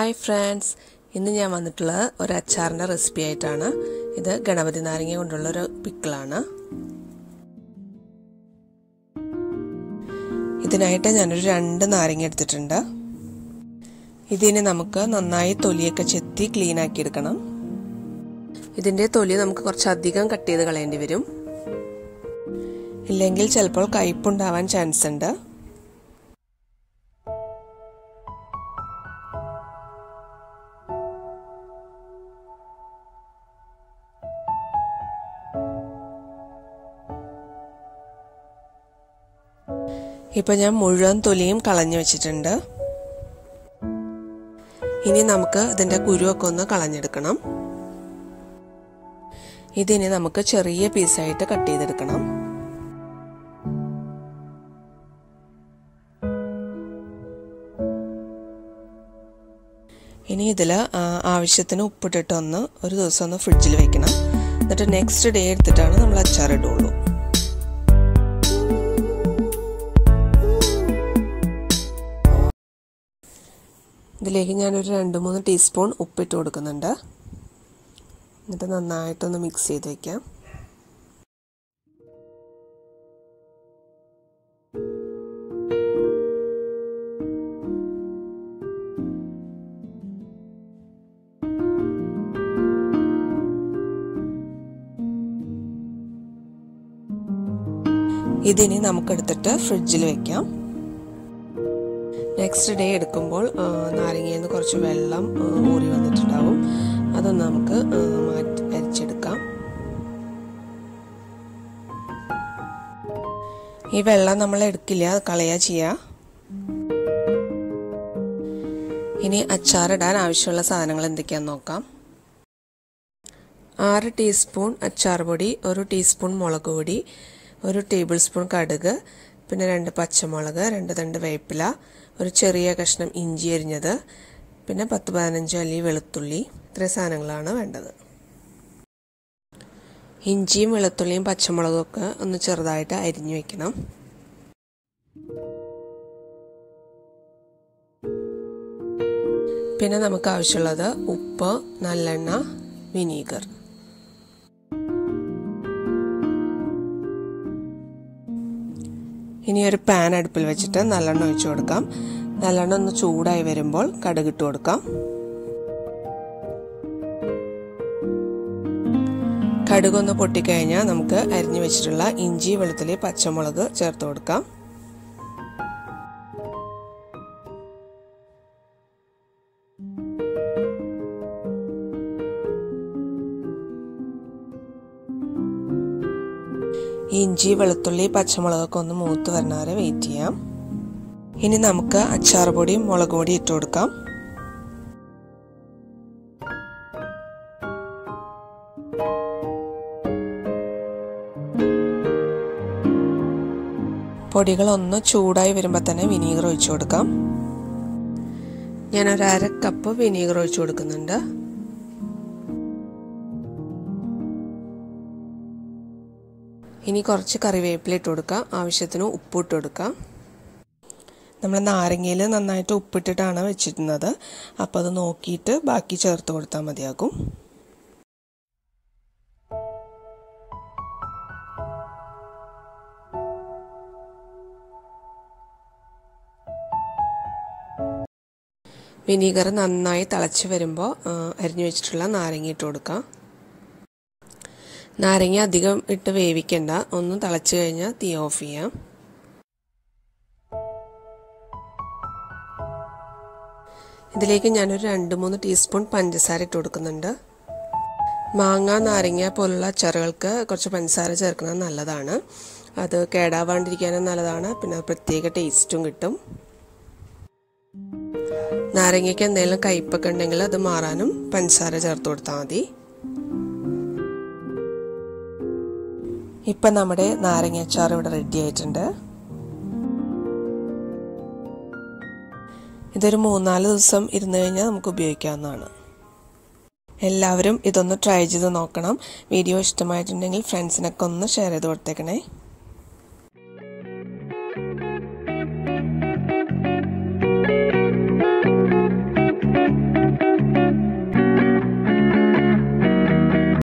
hi friends ഇന്ന് ഞാൻ വന്നിട്ടുള്ളത് ഒരു അച്ചാറിൻ്റെ റെസിപ്പി ആയിട്ടാണ് ഇത് ഗണപതി നാരങ്ങ കൊണ്ടുള്ള ഒരു പിക്കിളാണ് ഇതിനായിട്ട് ഞാനൊരു രണ്ട് നാരങ്ങ എടുത്തിട്ടുണ്ട് ഇതിന് നമുക്ക് നന്നായി തൊലിയൊക്കെ ചെത്തി ക്ലീൻ ആക്കി എടുക്കണം ഇതിൻ്റെ തൊലി നമുക്ക് കുറച്ചധികം കട്ട് ചെയ്ത് കളയേണ്ടി വരും ഇല്ലെങ്കിൽ ചിലപ്പോൾ കയ്പുണ്ടാവാൻ ചാൻസ് ഉണ്ട് ഇപ്പൊ ഞാൻ മുഴുവൻ തൊലിയും കളഞ്ഞു വെച്ചിട്ടുണ്ട് ഇനി നമുക്ക് ഇതിന്റെ കുരുവൊക്കെ ഒന്ന് കളഞ്ഞെടുക്കണം ഇതിനി നമുക്ക് ചെറിയ പീസായിട്ട് കട്ട് ചെയ്തെടുക്കണം ഇനി ഇതിൽ ആവശ്യത്തിന് ഉപ്പിട്ടിട്ട് ഒന്ന് ഒരു ദിവസം ഒന്ന് ഫ്രിഡ്ജിൽ വെക്കണം എന്നിട്ട് നെക്സ്റ്റ് ഡേ എടുത്തിട്ടാണ് നമ്മൾ അച്ചാർ ഇടുള്ളൂ ഇതിലേക്ക് ഞാനൊരു രണ്ട് മൂന്ന് ടീസ്പൂൺ ഉപ്പിട്ട് കൊടുക്കുന്നുണ്ട് എന്നിട്ട് നന്നായിട്ടൊന്ന് മിക്സ് ചെയ്ത് വയ്ക്കാം ഇതിനി നമുക്കെടുത്തിട്ട് ഫ്രിഡ്ജിൽ വെക്കാം നെക്സ്റ്റ് ഡേ എടുക്കുമ്പോൾ നാരങ്ങയിൽ നിന്ന് കുറച്ച് വെള്ളം ഊറി വന്നിട്ടുണ്ടാവും അതൊന്ന് നമുക്ക് മാറ്റി അരിച്ചെടുക്കാം ഈ വെള്ളം നമ്മൾ എടുക്കില്ല കളയാ ചെയ്യുക ഇനി അച്ചാറിടാൻ ആവശ്യമുള്ള സാധനങ്ങൾ എന്തൊക്കെയാണെന്ന് നോക്കാം ആറ് ടീസ്പൂൺ അച്ചാർ പൊടി ഒരു ടീസ്പൂൺ മുളക് പൊടി ഒരു ടേബിൾ സ്പൂൺ കടുക് പിന്നെ രണ്ട് പച്ചമുളക് രണ്ട് തണ്ട് വേപ്പില ഒരു ചെറിയ കഷ്ണം ഇഞ്ചി അരിഞ്ഞത് പിന്നെ പത്ത് പതിനഞ്ച് അല്ലി വെളുത്തുള്ളി ഇത്രയും സാധനങ്ങളാണ് വേണ്ടത് ഇഞ്ചിയും വെളുത്തുള്ളിയും പച്ചമുളകും ഒക്കെ ഒന്ന് ചെറുതായിട്ട് അരിഞ്ഞു വെക്കണം പിന്നെ നമുക്ക് ആവശ്യമുള്ളത് ഉപ്പ് നല്ലെണ്ണ വിനീഗർ ഇനി ഒരു പാൻ അടുപ്പിൽ വെച്ചിട്ട് നല്ലെണ്ണ ഒഴിച്ചു കൊടുക്കാം നല്ലെണ്ണ ഒന്ന് ചൂടായി വരുമ്പോൾ കടുകിട്ട് കൊടുക്കാം കടുകൊന്ന് പൊട്ടിക്കഴിഞ്ഞാൽ നമുക്ക് അരിഞ്ഞു വെച്ചിട്ടുള്ള ഇഞ്ചി വെളുത്തുള്ളി പച്ചമുളക് ചേർത്ത് കൊടുക്കാം ഇഞ്ചി വെളുത്തുള്ളി പച്ചമുളകൊക്കെ ഒന്ന് മൂത്ത് വരണ വരെ വെയിറ്റ് ചെയ്യാം ഇനി നമുക്ക് അച്ചാർ പൊടിയും മുളക് പൊടി ഇട്ട് കൊടുക്കാം പൊടികൾ ഒന്ന് ചൂടായി വരുമ്പോൾ തന്നെ വിനീഗർ ഒഴിച്ചു കൊടുക്കാം ഞാൻ ഒരു അര കപ്പ് വിനീഗർ ഒഴിച്ചു കൊടുക്കുന്നുണ്ട് ഇനി കുറച്ച് കറിവേപ്പില ഇട്ട് കൊടുക്കാം ആവശ്യത്തിന് ഉപ്പ് ഇട്ട് കൊടുക്കാം നമ്മൾ നാരങ്ങയിൽ നന്നായിട്ട് ഉപ്പിട്ടിട്ടാണ് വെച്ചിരുന്നത് അപ്പോൾ അത് നോക്കിയിട്ട് ബാക്കി ചേർത്ത് കൊടുത്താൽ മതിയാകും വിനീഗർ നന്നായി തിളച്ച് വരുമ്പോൾ അരിഞ്ഞു വെച്ചിട്ടുള്ള നാരങ്ങ ഇട്ട് കൊടുക്കാം നാരങ്ങ അധികം ഇട്ട് വേവിക്കണ്ട ഒന്ന് തിളച്ച് കഴിഞ്ഞാൽ തീ ഓഫ് ചെയ്യാം ഇതിലേക്ക് ഞാനൊരു രണ്ട് മൂന്ന് ടീസ്പൂൺ പഞ്ചസാര ഇട്ട് കൊടുക്കുന്നുണ്ട് മാങ്ങ നാരങ്ങ പോലുള്ള അച്ചാറുകൾക്ക് കുറച്ച് പഞ്ചസാര ചേർക്കുന്നത് നല്ലതാണ് അത് കേടാവാണ്ടിരിക്കാനും നല്ലതാണ് പിന്നെ പ്രത്യേക ടേസ്റ്റും കിട്ടും നാരങ്ങയ്ക്ക് എന്തെങ്കിലും കയ്പൊക്കെ ഉണ്ടെങ്കിൽ അത് മാറാനും പഞ്ചസാര ചേർത്ത് കൊടുത്താൽ മതി ഇപ്പം നമ്മുടെ നാരങ്ങ അച്ചാർ ഇവിടെ റെഡി ആയിട്ടുണ്ട് ഇതൊരു മൂന്നാല് ദിവസം ഇരുന്ന് കഴിഞ്ഞാൽ നമുക്ക് ഉപയോഗിക്കാവുന്നതാണ് എല്ലാവരും ഇതൊന്ന് ട്രൈ ചെയ്ത് നോക്കണം വീഡിയോ ഇഷ്ടമായിട്ടുണ്ടെങ്കിൽ ഫ്രണ്ട്സിനൊക്കെ ഒന്ന് ഷെയർ ചെയ്ത് കൊടുത്തേക്കണേ